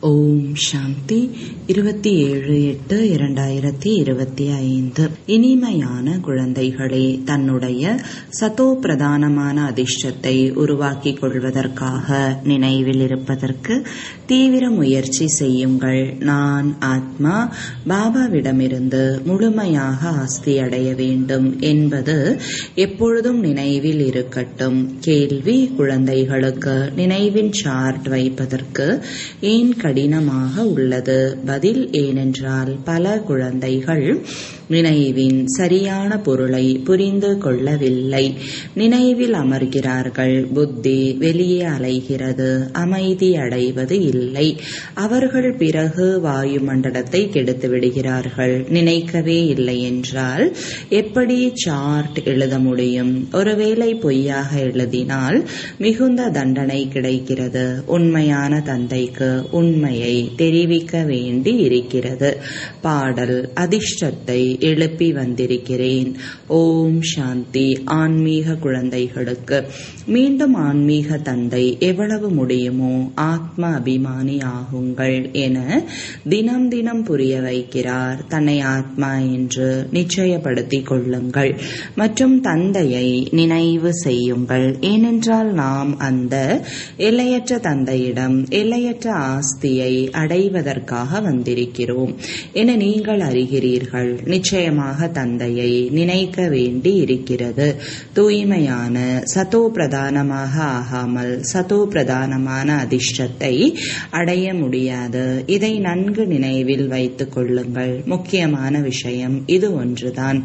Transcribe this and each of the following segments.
ஓம் சாந்தி இருபத்தி ஏழு எட்டு இரண்டாயிரத்தி இருபத்தி ஐந்து இனிமையான குழந்தைகளே தன்னுடைய சதோ பிரதானமான அதிர்ஷ்டத்தை உருவாக்கிக் கொள்வதற்காக நினைவில் இருப்பதற்கு தீவிர முயற்சி செய்யுங்கள் நான் ஆத்மா பாபாவிடமிருந்து முழுமையாக ஆஸ்தி அடைய வேண்டும் என்பது எப்பொழுதும் நினைவில் இருக்கட்டும் கேள்வி குழந்தைகளுக்கு நினைவின் சார்ட் வைப்பதற்கு ஏன் கடினமாக உள்ளது பதில் ஏனென்றால் பல குழந்தைகள் நினைவின் சரியான பொருளை புரிந்து கொள்ளவில்லை நினைவில் அமர்கிறார்கள் புத்தி வெளியே அலைகிறது அமைதி அடைவது இல்லை அவர்கள் பிறகு வாயுமண்டலத்தை கெடுத்து விடுகிறார்கள் நினைக்கவே இல்லை என்றால் எப்படி சார்ட் எழுத முடியும் ஒருவேளை பொய்யாக எழுதினால் மிகுந்த தண்டனை கிடைக்கிறது உண்மையான தந்தைக்கு உண்மையை தெரிவிக்க வேண்டி இருக்கிறது பாடல் அதிர்ஷ்டத்தை எழுப்பி வந்திருக்கிறேன் ஓம் சாந்தி ஆன்மீக குழந்தைகளுக்கு மீண்டும் ஆன்மீக தந்தை எவ்வளவு முடியுமோ ஆத்ம அபிமானி ஆகுங்கள் என தினம் தினம் புரிய வைக்கிறார் தன்னை ஆத்மா என்று நிச்சயப்படுத்திக் கொள்ளுங்கள் மற்றும் தந்தையை நினைவு செய்யுங்கள் ஏனென்றால் நாம் அந்த எல்லையற்ற தந்தையிடம் எல்லையற்ற ஆஸ்தியை அடைவதற்காக வந்திருக்கிறோம் என நீங்கள் அறிகிறீர்கள் நிச்சயமாக தந்தையை நினைக்க வேண்டி இருக்கிறது தூய்மையான சதோ பிரதானமாக ஆகாமல் சதோ பிரதானமான அதிர்ஷ்டத்தை அடைய முடியாது இதை நன்கு நினைவில் வைத்துக் கொள்ளுங்கள் முக்கியமான விஷயம் இது ஒன்றுதான்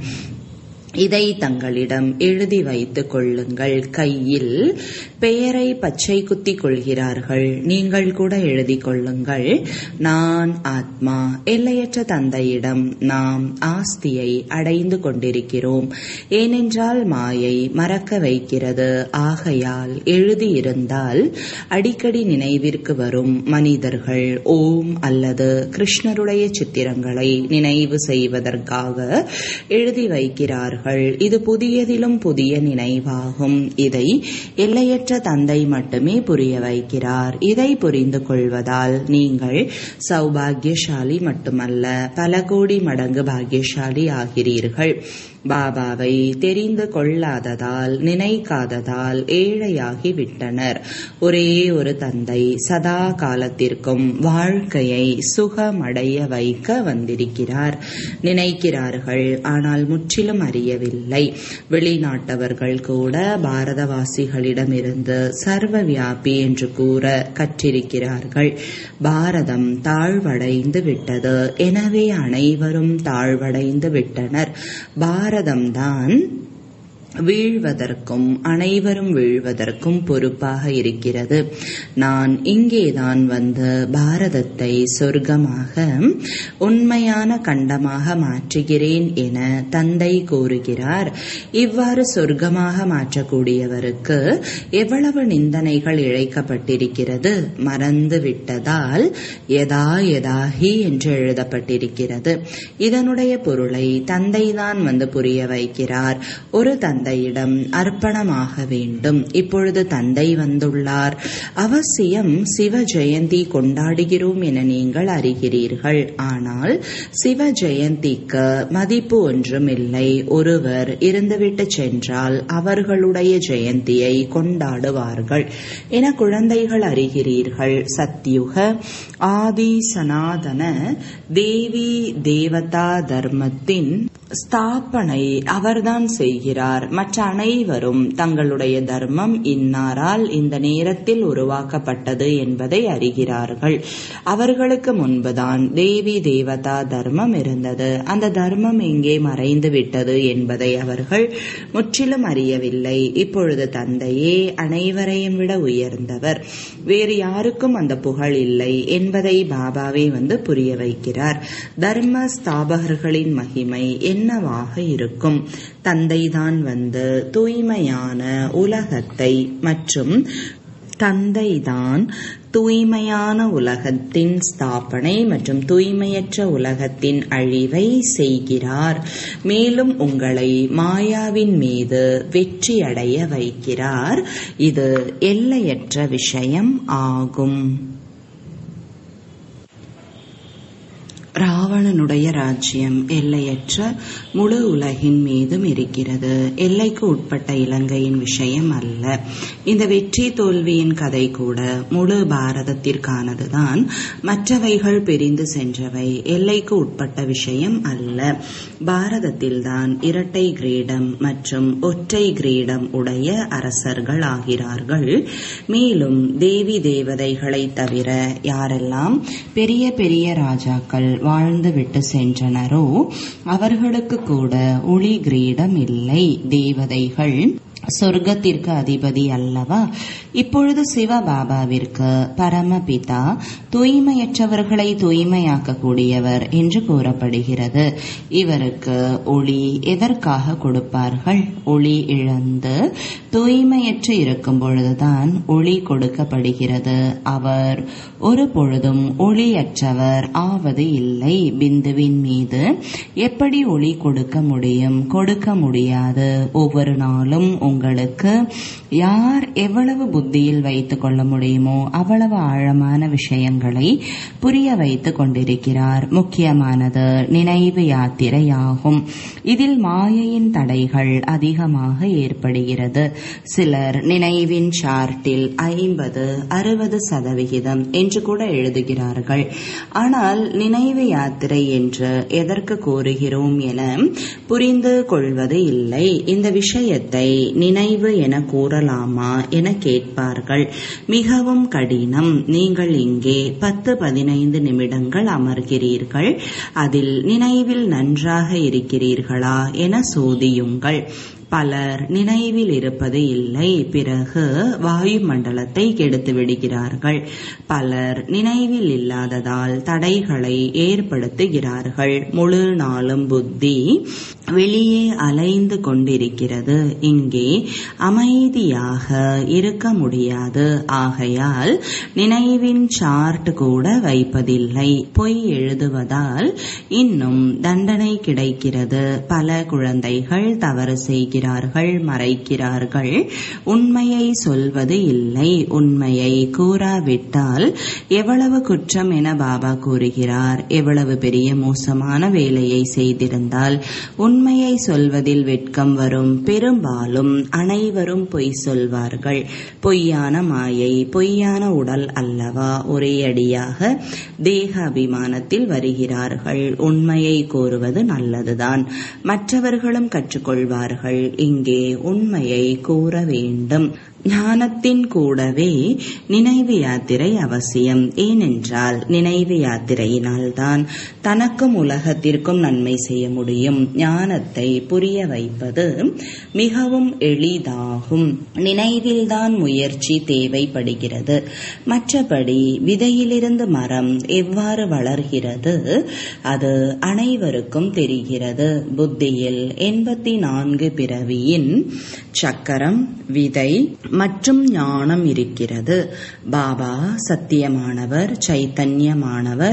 இதை தங்களிடம் எழுதி வைத்துக் கொள்ளுங்கள் கையில் பெயரை பச்சை குத்தி கொள்கிறார்கள் நீங்கள் கூட எழுதி கொள்ளுங்கள் நான் ஆத்மா எல்லையற்ற தந்தையிடம் நாம் ஆஸ்தியை அடைந்து கொண்டிருக்கிறோம் ஏனென்றால் மாயை மறக்க வைக்கிறது ஆகையால் எழுதியிருந்தால் அடிக்கடி நினைவிற்கு வரும் மனிதர்கள் ஓம் அல்லது கிருஷ்ணருடைய சித்திரங்களை நினைவு செய்வதற்காக எழுதி வைக்கிறார்கள் கொள்கிறார்கள் இது புதியதிலும் புதிய நினைவாகும் இதை எல்லையற்ற தந்தை மட்டுமே புரிய வைக்கிறார் இதை புரிந்து கொள்வதால் நீங்கள் சௌபாகியசாலி மட்டுமல்ல பல கோடி மடங்கு பாகியசாலி ஆகிறீர்கள் பாபாவை தெரிந்து கொள்ளாததால் நினைக்காததால் ஏழையாகி விட்டனர் ஒரே ஒரு தந்தை சதா காலத்திற்கும் வாழ்க்கையை சுகமடைய வைக்க வந்திருக்கிறார் நினைக்கிறார்கள் ஆனால் முற்றிலும் அறியவில்லை வெளிநாட்டவர்கள் கூட பாரதவாசிகளிடமிருந்து சர்வ வியாபி என்று கூற கற்றிருக்கிறார்கள் பாரதம் தாழ்வடைந்து விட்டது எனவே அனைவரும் தாழ்வடைந்து விட்டனர் பாரதம்தான் வீழ்வதற்கும் அனைவரும் வீழ்வதற்கும் பொறுப்பாக இருக்கிறது நான் இங்கேதான் வந்து பாரதத்தை சொர்க்கமாக உண்மையான கண்டமாக மாற்றுகிறேன் என தந்தை கூறுகிறார் இவ்வாறு சொர்க்கமாக மாற்றக்கூடியவருக்கு எவ்வளவு நிந்தனைகள் இழைக்கப்பட்டிருக்கிறது மறந்து விட்டதால் எதா எதாகி என்று எழுதப்பட்டிருக்கிறது இதனுடைய பொருளை தந்தைதான் வந்து புரிய வைக்கிறார் ஒரு தந்தை தந்தையிடம் அர்ப்பணமாக வேண்டும் இப்பொழுது தந்தை வந்துள்ளார் அவசியம் சிவ ஜெயந்தி கொண்டாடுகிறோம் என நீங்கள் அறிகிறீர்கள் ஆனால் சிவ ஜெயந்திக்கு மதிப்பு ஒன்றும் இல்லை ஒருவர் இருந்துவிட்டு சென்றால் அவர்களுடைய ஜெயந்தியை கொண்டாடுவார்கள் என குழந்தைகள் அறிகிறீர்கள் சத்யுக ஆதி சனாதன தேவி தேவதா தர்மத்தின் ஸ்தாபனை அவர்தான் செய்கிறார் மற்ற அனைவரும் தங்களுடைய தர்மம் இன்னாரால் இந்த நேரத்தில் உருவாக்கப்பட்டது என்பதை அறிகிறார்கள் அவர்களுக்கு முன்புதான் தேவி தேவதா தர்மம் இருந்தது அந்த தர்மம் எங்கே மறைந்து விட்டது என்பதை அவர்கள் முற்றிலும் அறியவில்லை இப்பொழுது தந்தையே அனைவரையும் விட உயர்ந்தவர் வேறு யாருக்கும் அந்த புகழ் இல்லை என்பதை பாபாவே வந்து புரிய வைக்கிறார் தர்ம ஸ்தாபகர்களின் மகிமை என்னவாக இருக்கும் தந்தைதான் வந்து தூய்மையான உலகத்தை மற்றும் தந்தைதான் தூய்மையான உலகத்தின் ஸ்தாபனை மற்றும் தூய்மையற்ற உலகத்தின் அழிவை செய்கிறார் மேலும் உங்களை மாயாவின் மீது வெற்றியடைய வைக்கிறார் இது எல்லையற்ற விஷயம் ஆகும் ராவணனுடைய ராஜ்யம் எல்லையற்ற முழு உலகின் மீதும் இருக்கிறது எல்லைக்கு உட்பட்ட இலங்கையின் விஷயம் அல்ல இந்த வெற்றி தோல்வியின் கதை கூட முழு பாரதத்திற்கானதுதான் மற்றவைகள் பிரிந்து சென்றவை எல்லைக்கு உட்பட்ட விஷயம் அல்ல பாரதத்தில்தான் இரட்டை கிரீடம் மற்றும் ஒற்றை கிரீடம் உடைய அரசர்கள் ஆகிறார்கள் மேலும் தேவி தேவதைகளை தவிர யாரெல்லாம் பெரிய பெரிய ராஜாக்கள் வாழ்ந்து விட்டு சென்றனரோ அவர்களுக்கு கூட ஒளி கிரீடம் இல்லை தேவதைகள் சொர்க்கத்திற்கு அதிபதி அல்லவா இப்பொழுது சிவபாபாவிற்கு பரமபிதா தூய்மையற்றவர்களை தூய்மையாக்கக்கூடியவர் என்று கூறப்படுகிறது இவருக்கு ஒளி எதற்காக கொடுப்பார்கள் ஒளி இழந்து தூய்மையற்று இருக்கும் பொழுதுதான் ஒளி கொடுக்கப்படுகிறது அவர் ஒரு பொழுதும் ஒளியற்றவர் ஆவது இல்லை பிந்துவின் மீது எப்படி ஒளி கொடுக்க முடியும் கொடுக்க முடியாது ஒவ்வொரு நாளும் உங்களுக்கு யார் எவ்வளவு புத்தியில் வைத்துக் கொள்ள முடியுமோ அவ்வளவு ஆழமான விஷயங்களை புரிய வைத்துக் கொண்டிருக்கிறார் முக்கியமானது நினைவு யாத்திரையாகும் இதில் மாயையின் தடைகள் அதிகமாக ஏற்படுகிறது சிலர் நினைவின் சார்ட்டில் ஐம்பது அறுபது சதவிகிதம் என்று கூட எழுதுகிறார்கள் ஆனால் நினைவு யாத்திரை என்று எதற்கு கூறுகிறோம் என புரிந்து கொள்வது இல்லை இந்த விஷயத்தை நினைவு என கூறலாமா என கேட்பார்கள் மிகவும் கடினம் நீங்கள் இங்கே பத்து பதினைந்து நிமிடங்கள் அமர்கிறீர்கள் அதில் நினைவில் நன்றாக இருக்கிறீர்களா என சோதியுங்கள் பலர் நினைவில் இருப்பது இல்லை பிறகு வாயுமண்டலத்தை கெடுத்து விடுகிறார்கள் பலர் நினைவில் இல்லாததால் தடைகளை ஏற்படுத்துகிறார்கள் முழு நாளும் புத்தி வெளியே அலைந்து கொண்டிருக்கிறது இங்கே அமைதியாக இருக்க முடியாது ஆகையால் நினைவின் சார்ட் கூட வைப்பதில்லை பொய் எழுதுவதால் இன்னும் தண்டனை கிடைக்கிறது பல குழந்தைகள் தவறு செய்கிறார்கள் மறைக்கிறார்கள் உண்மையை சொல்வது இல்லை உண்மையை கூறாவிட்டால் எவ்வளவு குற்றம் என பாபா கூறுகிறார் எவ்வளவு பெரிய மோசமான வேலையை செய்திருந்தால் உண்மையை சொல்வதில் வெட்கம் வரும் பெரும்பாலும் அனைவரும் பொய் சொல்வார்கள் பொய்யான மாயை பொய்யான உடல் அல்லவா ஒரே அடியாக தேக அபிமானத்தில் வருகிறார்கள் உண்மையை கூறுவது நல்லதுதான் மற்றவர்களும் கற்றுக்கொள்வார்கள் இங்கே உண்மையை கூற வேண்டும் ஞானத்தின் கூடவே நினைவு யாத்திரை அவசியம் ஏனென்றால் நினைவு யாத்திரையினால் தான் தனக்கும் உலகத்திற்கும் நன்மை செய்ய முடியும் ஞானத்தை புரிய வைப்பது மிகவும் எளிதாகும் நினைவில்தான் முயற்சி தேவைப்படுகிறது மற்றபடி விதையிலிருந்து மரம் எவ்வாறு வளர்கிறது அது அனைவருக்கும் தெரிகிறது புத்தியில் எண்பத்தி நான்கு பிறவியின் சக்கரம் விதை மற்றும் ஞானம் இருக்கிறது பாபா சத்தியமானவர் சைத்தன்யமானவர்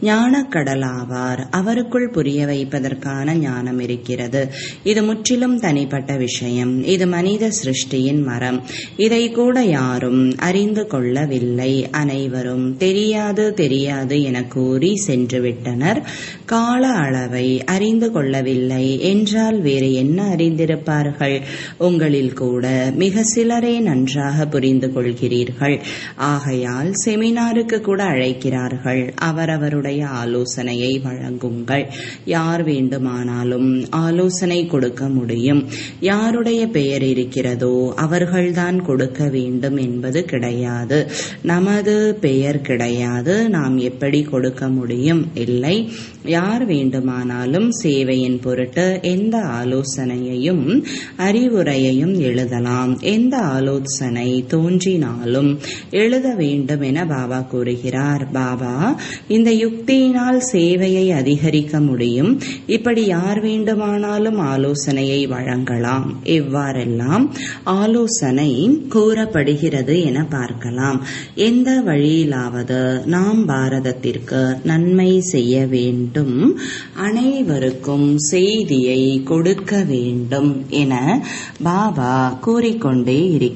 ஞானக்கடலாவார் அவருக்குள் புரிய வைப்பதற்கான ஞானம் இருக்கிறது இது முற்றிலும் தனிப்பட்ட விஷயம் இது மனித சிருஷ்டியின் மரம் இதை கூட யாரும் அறிந்து கொள்ளவில்லை அனைவரும் தெரியாது தெரியாது என கூறி சென்றுவிட்டனர் கால அளவை அறிந்து கொள்ளவில்லை என்றால் வேறு என்ன அறிந்திருப்பார்கள் உங்களில் கூட மிக சிலரே நன்றாக புரிந்து கொள்கிறீர்கள் ஆகையால் செமினாருக்கு கூட அழைக்கிறார்கள் அவரவருடைய ஆலோசனையை வழங்குங்கள் யார் வேண்டுமானாலும் ஆலோசனை கொடுக்க முடியும் யாருடைய பெயர் இருக்கிறதோ அவர்கள்தான் கொடுக்க வேண்டும் என்பது கிடையாது நமது பெயர் கிடையாது நாம் எப்படி கொடுக்க முடியும் இல்லை யார் வேண்டுமானாலும் சேவையின் பொருட்டு எந்த ஆலோசனையையும் அறிவுரையையும் எழுதலாம் எந்த ஆலோசனை தோன்றினாலும் எழுத வேண்டும் என பாபா கூறுகிறார் பாபா இந்த யுக்தியினால் சேவையை அதிகரிக்க முடியும் இப்படி யார் வேண்டுமானாலும் ஆலோசனையை வழங்கலாம் எவ்வாறெல்லாம் ஆலோசனை கூறப்படுகிறது என பார்க்கலாம் எந்த வழியிலாவது நாம் பாரதத்திற்கு நன்மை செய்ய வேண்டும் அனைவருக்கும் செய்தியை கொடுக்க வேண்டும் என பாபா கூறிக்கொண்டே இருக்கிறார்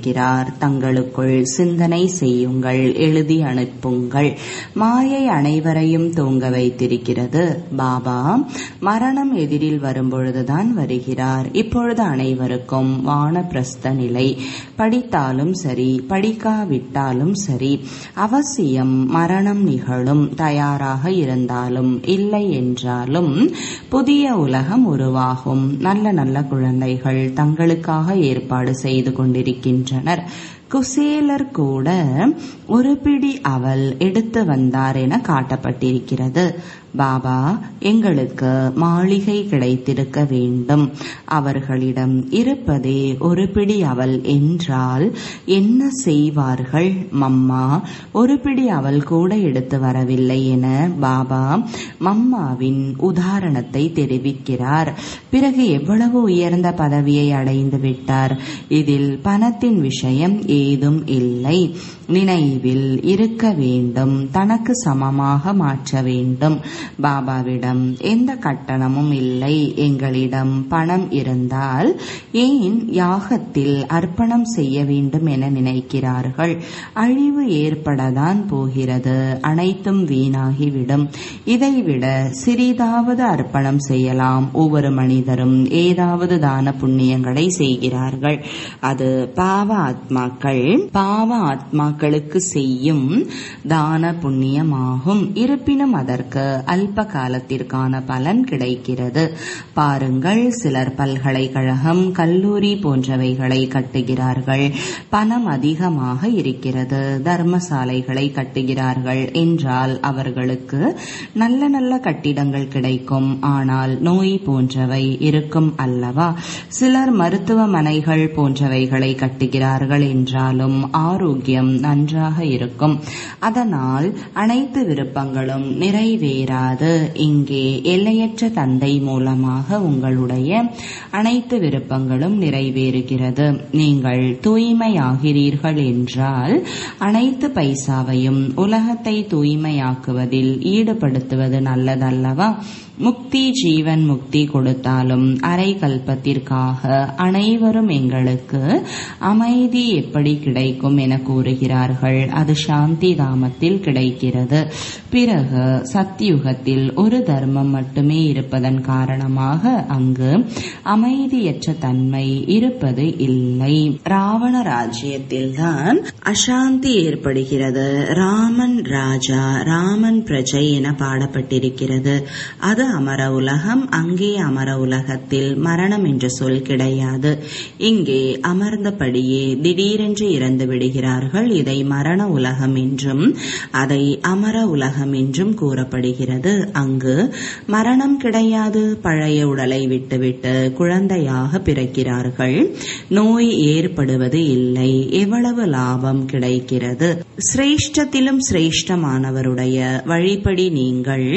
இருக்கிறார் தங்களுக்குள் சிந்தனை செய்யுங்கள் எழுதி அனுப்புங்கள் மாயை அனைவரையும் தூங்க வைத்திருக்கிறது பாபா மரணம் எதிரில் வரும்பொழுதுதான் வருகிறார் இப்பொழுது அனைவருக்கும் வானப்பிரஸ்த நிலை படித்தாலும் சரி படிக்காவிட்டாலும் சரி அவசியம் மரணம் நிகழும் தயாராக இருந்தாலும் இல்லை என்றாலும் புதிய உலகம் உருவாகும் நல்ல நல்ல குழந்தைகள் தங்களுக்காக ஏற்பாடு செய்து கொண்டிருக்கின்றனர் குசேலர் கூட ஒரு பிடி அவல் எடுத்து வந்தார் என காட்டப்பட்டிருக்கிறது பாபா எங்களுக்கு மாளிகை கிடைத்திருக்க வேண்டும் அவர்களிடம் இருப்பதே ஒரு பிடி அவல் என்றால் என்ன செய்வார்கள் மம்மா ஒரு பிடி அவல் கூட எடுத்து வரவில்லை என பாபா மம்மாவின் உதாரணத்தை தெரிவிக்கிறார் பிறகு எவ்வளவு உயர்ந்த பதவியை அடைந்து விட்டார் இதில் பணத்தின் விஷயம் ஏதும் இல்லை நினைவில் இருக்க வேண்டும் தனக்கு சமமாக மாற்ற வேண்டும் பாபாவிடம் எந்த கட்டணமும் இல்லை எங்களிடம் பணம் இருந்தால் ஏன் யாகத்தில் அர்ப்பணம் செய்ய வேண்டும் என நினைக்கிறார்கள் அழிவு ஏற்படத்தான் போகிறது அனைத்தும் வீணாகிவிடும் இதைவிட சிறிதாவது அர்ப்பணம் செய்யலாம் ஒவ்வொரு மனிதரும் ஏதாவது தான புண்ணியங்களை செய்கிறார்கள் அது பாவ ஆத்மாக்கள் பாவ ஆத்மாக்களுக்கு செய்யும் தான புண்ணியமாகும் இருப்பினும் அதற்கு அல்ப காலத்திற்கான பலன் கிடைக்கிறது பாருங்கள் சிலர் பல்கலைக்கழகம் கல்லூரி போன்றவைகளை கட்டுகிறார்கள் பணம் அதிகமாக இருக்கிறது தர்மசாலைகளை கட்டுகிறார்கள் என்றால் அவர்களுக்கு நல்ல நல்ல கட்டிடங்கள் கிடைக்கும் ஆனால் நோய் போன்றவை இருக்கும் அல்லவா சிலர் மருத்துவமனைகள் போன்றவைகளை கட்டுகிறார்கள் என்றாலும் ஆரோக்கியம் நன்றாக இருக்கும் அதனால் அனைத்து விருப்பங்களும் நிறைவேறாது இங்கே எல்லையற்ற தந்தை மூலமாக உங்களுடைய அனைத்து விருப்பங்களும் நிறைவேறுகிறது நீங்கள் தூய்மையாகிறீர்கள் என்றால் அனைத்து பைசாவையும் உலகத்தை தூய்மையாக்குவதில் ஈடுபடுத்துவது நல்லதல்லவா முக்தி ஜீவன் முக்தி கொடுத்தாலும் அரை கல்பத்திற்காக அனைவரும் எங்களுக்கு அமைதி எப்படி கிடைக்கும் என கூறுகிறார்கள் அது சாந்தி தாமத்தில் கிடைக்கிறது பிறகு சத்தியுகத்தில் ஒரு தர்மம் மட்டுமே இருப்பதன் காரணமாக அங்கு அமைதியற்ற தன்மை இருப்பது இல்லை ராவண ராஜ்யத்தில்தான் அசாந்தி ஏற்படுகிறது ராமன் ராஜா ராமன் பிரஜை என பாடப்பட்டிருக்கிறது அது அமர உலகம் அங்கே அமர உலகத்தில் மரணம் என்ற சொல் கிடையாது இங்கே அமர்ந்தபடியே திடீரென்று இறந்து விடுகிறார்கள் இதை மரண உலகம் என்றும் அதை அமர உலகம் என்றும் கூறப்படுகிறது அங்கு மரணம் கிடையாது பழைய உடலை விட்டுவிட்டு குழந்தையாக பிறக்கிறார்கள் நோய் ஏற்படுவது இல்லை எவ்வளவு லாபம் கிடைக்கிறது சிரேஷ்டத்திலும் சிரேஷ்டமானவருடைய வழிபடி நீங்கள்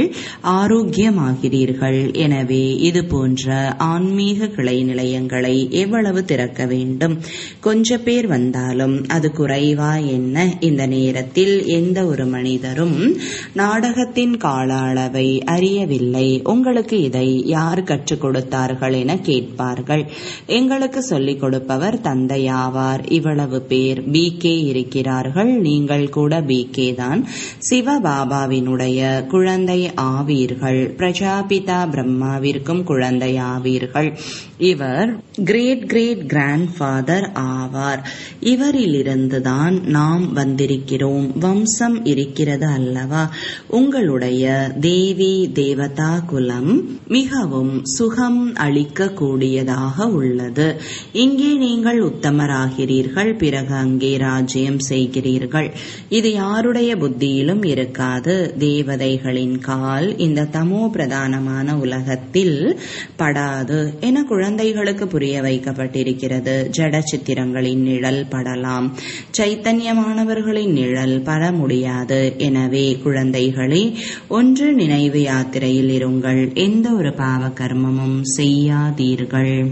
ஆரோக்கியமாகிறீர்கள் எனவே இது போன்ற ஆன்மீக கிளை நிலையங்களை எவ்வளவு திறக்க வேண்டும் கொஞ்ச பேர் வந்தாலும் அது குறைவா என்ன இந்த நேரத்தில் எந்த ஒரு மனிதரும் நாடகத்தின் கால அளவை அறியவில்லை உங்களுக்கு இதை யார் கற்றுக் கொடுத்தார்கள் என கேட்பார்கள் எங்களுக்கு சொல்லிக் கொடுப்பவர் தந்தையாவார் இவ்வளவு பேர் பி கே இருக்கிறார்கள் நீங்கள் கூட பி கே தான் சிவபாபாவினுடைய குழந்தை ஆவீர்கள் பிரஜாபிதா பிரம்மாவிற்கும் குழந்தை ஆவீர்கள் இவர் கிரேட் கிரேட் கிராண்ட் ஃபாதர் ஆவார் இவரிலிருந்துதான் நாம் வந்திருக்கிறோம் வம்சம் இருக்கிறது அல்லவா உங்களுடைய தேவி தேவதா குலம் மிகவும் சுகம் அளிக்க கூடியதாக உள்ளது இங்கே நீங்கள் உத்தமராகிறீர்கள் பிறகு அங்கே ராஜ்யம் செய்கிறீர்கள் இது யாருடைய புத்தியிலும் இருக்காது தேவதைகளின் கால் இந்த தமோ பிரதானமான உலகத்தில் படாது என குழந்தைகளுக்கு புரிய வைக்கப்பட்டிருக்கிறது ஜட சித்திரங்களின் நிழல் படலாம் சைத்தன்யமானவர்களின் நிழல் பட முடியாது எனவே குழந்தைகளே ஒன்று நினைவு யாத்திரையில் இருங்கள் எந்த ஒரு பாவ கர்மமும் செய்யாதீர்கள்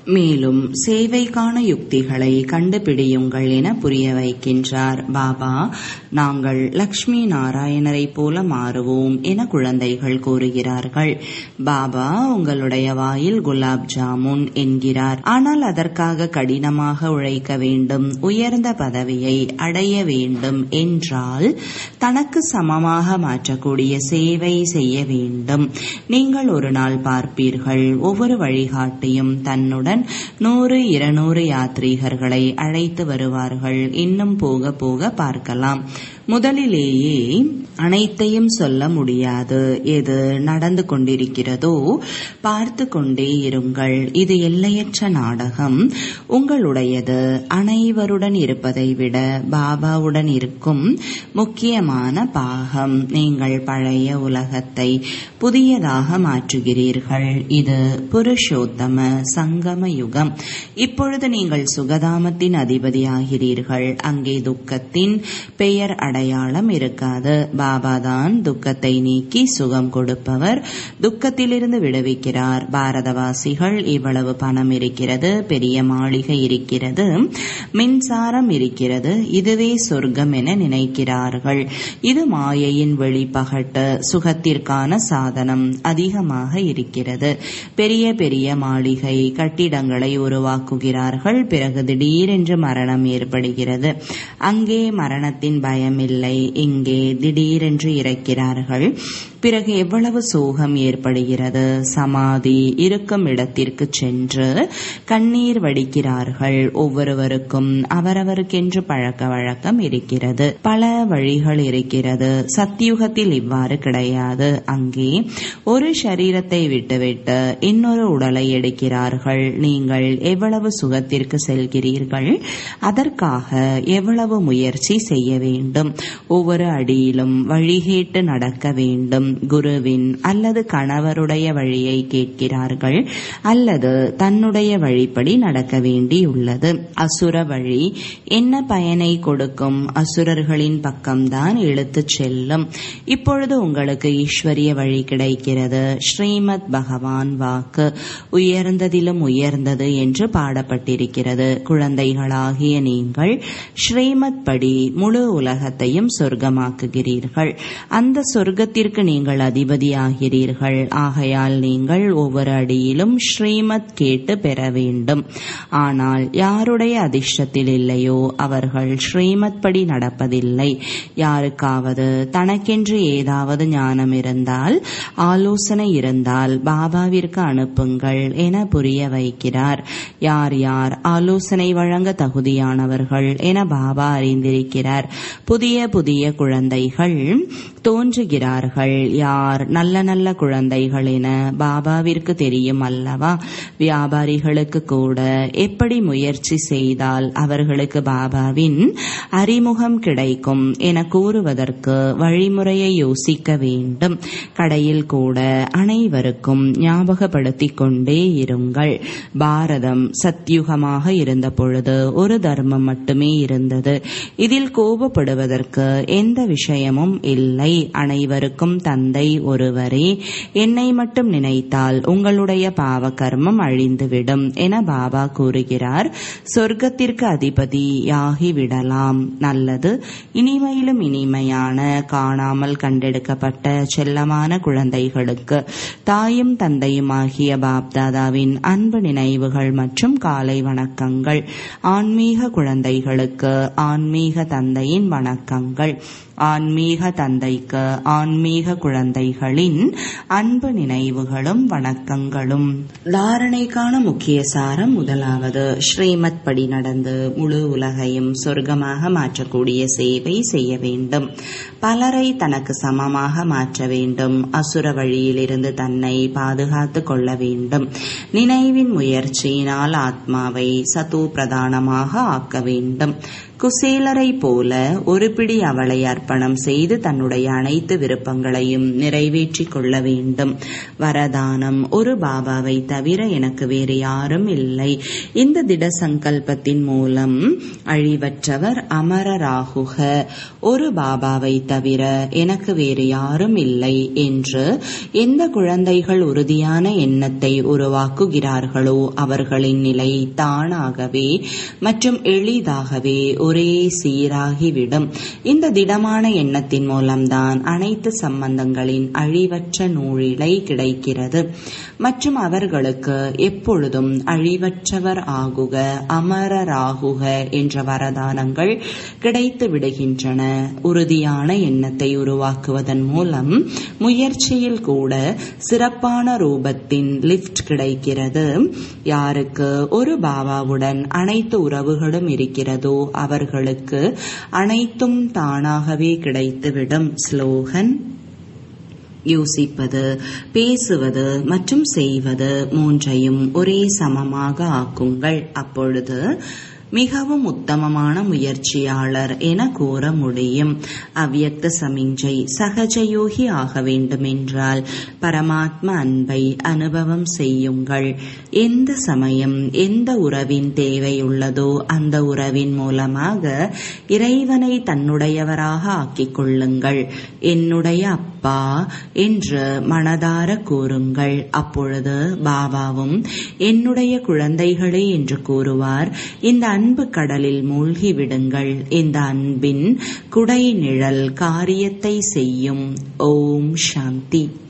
மேலும் சேவைக்கான யுக்திகளை கண்டுபிடியுங்கள் என புரிய வைக்கின்றார் பாபா நாங்கள் லக்ஷ்மி நாராயணரை போல மாறுவோம் என குழந்தைகள் கூறுகிறார்கள் பாபா உங்களுடைய வாயில் குலாப் ஜாமுன் என்கிறார் ஆனால் அதற்காக கடினமாக உழைக்க வேண்டும் உயர்ந்த பதவியை அடைய வேண்டும் என்றால் தனக்கு சமமாக மாற்றக்கூடிய சேவை செய்ய வேண்டும் நீங்கள் ஒரு நாள் பார்ப்பீர்கள் ஒவ்வொரு வழிகாட்டியும் தன்னுடன் நூறு இருநூறு யாத்ரீகர்களை அழைத்து வருவார்கள் இன்னும் போக போக பார்க்கலாம் முதலிலேயே அனைத்தையும் சொல்ல முடியாது எது நடந்து கொண்டிருக்கிறதோ பார்த்து கொண்டே இருங்கள் இது எல்லையற்ற நாடகம் உங்களுடையது அனைவருடன் இருப்பதை விட பாபாவுடன் இருக்கும் முக்கியமான பாகம் நீங்கள் பழைய உலகத்தை புதியதாக மாற்றுகிறீர்கள் இது புருஷோத்தம சங்கம யுகம் இப்பொழுது நீங்கள் சுகதாமத்தின் அதிபதியாகிறீர்கள் அங்கே துக்கத்தின் பெயர் அடையாளம் இருக்காது பாபாதான் துக்கத்தை நீக்கி சுகம் கொடுப்பவர் துக்கத்திலிருந்து விடுவிக்கிறார் பாரதவாசிகள் இவ்வளவு பணம் இருக்கிறது பெரிய மாளிகை இருக்கிறது மின்சாரம் இருக்கிறது இதுவே சொர்க்கம் என நினைக்கிறார்கள் இது மாயையின் வெளிப்பகட்டு சுகத்திற்கான சாதனம் அதிகமாக இருக்கிறது பெரிய பெரிய மாளிகை கட்டிடங்களை உருவாக்குகிறார்கள் பிறகு திடீரென்று மரணம் ஏற்படுகிறது அங்கே மரணத்தின் பயமில்லை இங்கே திடீரென்று இறக்கிறார்கள் பிறகு எவ்வளவு சோகம் ஏற்படுகிறது சமாதி இருக்கும் இடத்திற்கு சென்று கண்ணீர் வடிக்கிறார்கள் ஒவ்வொருவருக்கும் அவரவருக்கென்று பழக்க வழக்கம் இருக்கிறது பல வழிகள் இருக்கிறது சத்தியுகத்தில் இவ்வாறு கிடையாது அங்கே ஒரு சரீரத்தை விட்டுவிட்டு இன்னொரு உடலை எடுக்கிறார்கள் நீங்கள் எவ்வளவு சுகத்திற்கு செல்கிறீர்கள் அதற்காக எவ்வளவு முயற்சி செய்ய வேண்டும் ஒவ்வொரு அடியிலும் வழிகேட்டு நடக்க வேண்டும் குருவின் அல்லது கணவருடைய வழியை கேட்கிறார்கள் அல்லது தன்னுடைய வழிப்படி நடக்க வேண்டியுள்ளது அசுர வழி என்ன பயனை கொடுக்கும் அசுரர்களின் பக்கம்தான் இழுத்துச் செல்லும் இப்பொழுது உங்களுக்கு ஈஸ்வரிய வழி கிடைக்கிறது ஸ்ரீமத் பகவான் வாக்கு உயர்ந்ததிலும் உயர்ந்தது என்று பாடப்பட்டிருக்கிறது குழந்தைகளாகிய நீங்கள் ஸ்ரீமத் படி முழு உலகத்தையும் சொர்க்கமாக்குகிறீர்கள் அந்த சொர்க்கத்திற்கு நீங்கள் அதிபதியாகிறீர்கள் ஆகையால் நீங்கள் ஒவ்வொரு அடியிலும் ஸ்ரீமத் கேட்டு பெற வேண்டும் ஆனால் யாருடைய அதிர்ஷ்டத்தில் இல்லையோ அவர்கள் ஸ்ரீமத் படி நடப்பதில்லை யாருக்காவது தனக்கென்று ஏதாவது ஞானம் இருந்தால் ஆலோசனை இருந்தால் பாபாவிற்கு அனுப்புங்கள் என புரிய வைக்கிறார் யார் யார் ஆலோசனை வழங்க தகுதியானவர்கள் என பாபா அறிந்திருக்கிறார் புதிய புதிய குழந்தைகள் தோன்றுகிறார்கள் யார் நல்ல நல்ல குழந்தைகள் என பாபாவிற்கு தெரியும் அல்லவா வியாபாரிகளுக்கு கூட எப்படி முயற்சி செய்தால் அவர்களுக்கு பாபாவின் அறிமுகம் கிடைக்கும் என கூறுவதற்கு வழிமுறையை யோசிக்க வேண்டும் கடையில் கூட அனைவருக்கும் ஞாபகப்படுத்திக் கொண்டே இருங்கள் பாரதம் சத்யுகமாக இருந்த பொழுது ஒரு தர்மம் மட்டுமே இருந்தது இதில் கோபப்படுவதற்கு எந்த விஷயமும் இல்லை அனைவருக்கும் தந்தை ஒருவரே என்னை மட்டும் நினைத்தால் உங்களுடைய பாவ கர்மம் அழிந்துவிடும் என பாபா கூறுகிறார் சொர்க்கத்திற்கு அதிபதியாகி விடலாம் நல்லது இனிமையிலும் இனிமையான காணாமல் கண்டெடுக்கப்பட்ட செல்லமான குழந்தைகளுக்கு தாயும் தந்தையுமாகிய பாப்தாதாவின் அன்பு நினைவுகள் மற்றும் காலை வணக்கங்கள் ஆன்மீக குழந்தைகளுக்கு ஆன்மீக தந்தையின் வணக்கங்கள் ஆன்மீக தந்தைக்கு ஆன்மீக குழந்தைகளின் அன்பு நினைவுகளும் வணக்கங்களும் தாரணைக்கான முக்கிய சாரம் முதலாவது ஸ்ரீமத் படி நடந்து முழு உலகையும் சொர்க்கமாக மாற்றக்கூடிய சேவை செய்ய வேண்டும் பலரை தனக்கு சமமாக மாற்ற வேண்டும் அசுர வழியிலிருந்து தன்னை பாதுகாத்து கொள்ள வேண்டும் நினைவின் முயற்சியினால் ஆத்மாவை சத்து பிரதானமாக ஆக்க வேண்டும் குசேலரை போல ஒரு பிடி அவளை அர்ப்பணம் செய்து தன்னுடைய அனைத்து விருப்பங்களையும் நிறைவேற்றிக் கொள்ள வேண்டும் வரதானம் ஒரு பாபாவை தவிர எனக்கு வேறு யாரும் இல்லை இந்த திட சங்கல்பத்தின் மூலம் அழிவற்றவர் அமரராகுக ஒரு பாபாவை தவிர எனக்கு வேறு யாரும் இல்லை என்று எந்த குழந்தைகள் உறுதியான எண்ணத்தை உருவாக்குகிறார்களோ அவர்களின் நிலை தானாகவே மற்றும் எளிதாகவே ஒரே சீராகிவிடும் இந்த திடமான எண்ணத்தின் மூலம்தான் அனைத்து சம்பந்தங்களின் அழிவற்ற நூழிலை கிடைக்கிறது மற்றும் அவர்களுக்கு எப்பொழுதும் அழிவற்றவர் ஆகுக அமரராகுக என்ற வரதானங்கள் கிடைத்து விடுகின்றன உறுதியான எண்ணத்தை உருவாக்குவதன் மூலம் முயற்சியில் கூட சிறப்பான ரூபத்தின் லிஃப்ட் கிடைக்கிறது யாருக்கு ஒரு பாபாவுடன் அனைத்து உறவுகளும் இருக்கிறதோ அவர்களுக்கு அனைத்தும் தானாகவே கிடைத்துவிடும் ஸ்லோகன் யோசிப்பது பேசுவது மற்றும் செய்வது மூன்றையும் ஒரே சமமாக ஆக்குங்கள் அப்பொழுது மிகவும் உத்தமமான முயற்சியாளர் என கூற முடியும் அவ்யக்த சமிஞ்சை சகஜயோகி ஆக வேண்டுமென்றால் பரமாத்ம அன்பை அனுபவம் செய்யுங்கள் எந்த சமயம் எந்த உறவின் தேவை உள்ளதோ அந்த உறவின் மூலமாக இறைவனை தன்னுடையவராக ஆக்கிக் கொள்ளுங்கள் என்னுடைய அப்பா என்று மனதார கூறுங்கள் அப்பொழுது பாபாவும் என்னுடைய குழந்தைகளே என்று கூறுவார் இந்த அன்பு கடலில் மூழ்கி விடுங்கள் இந்த அன்பின் குடை நிழல் காரியத்தை செய்யும் ஓம் சாந்தி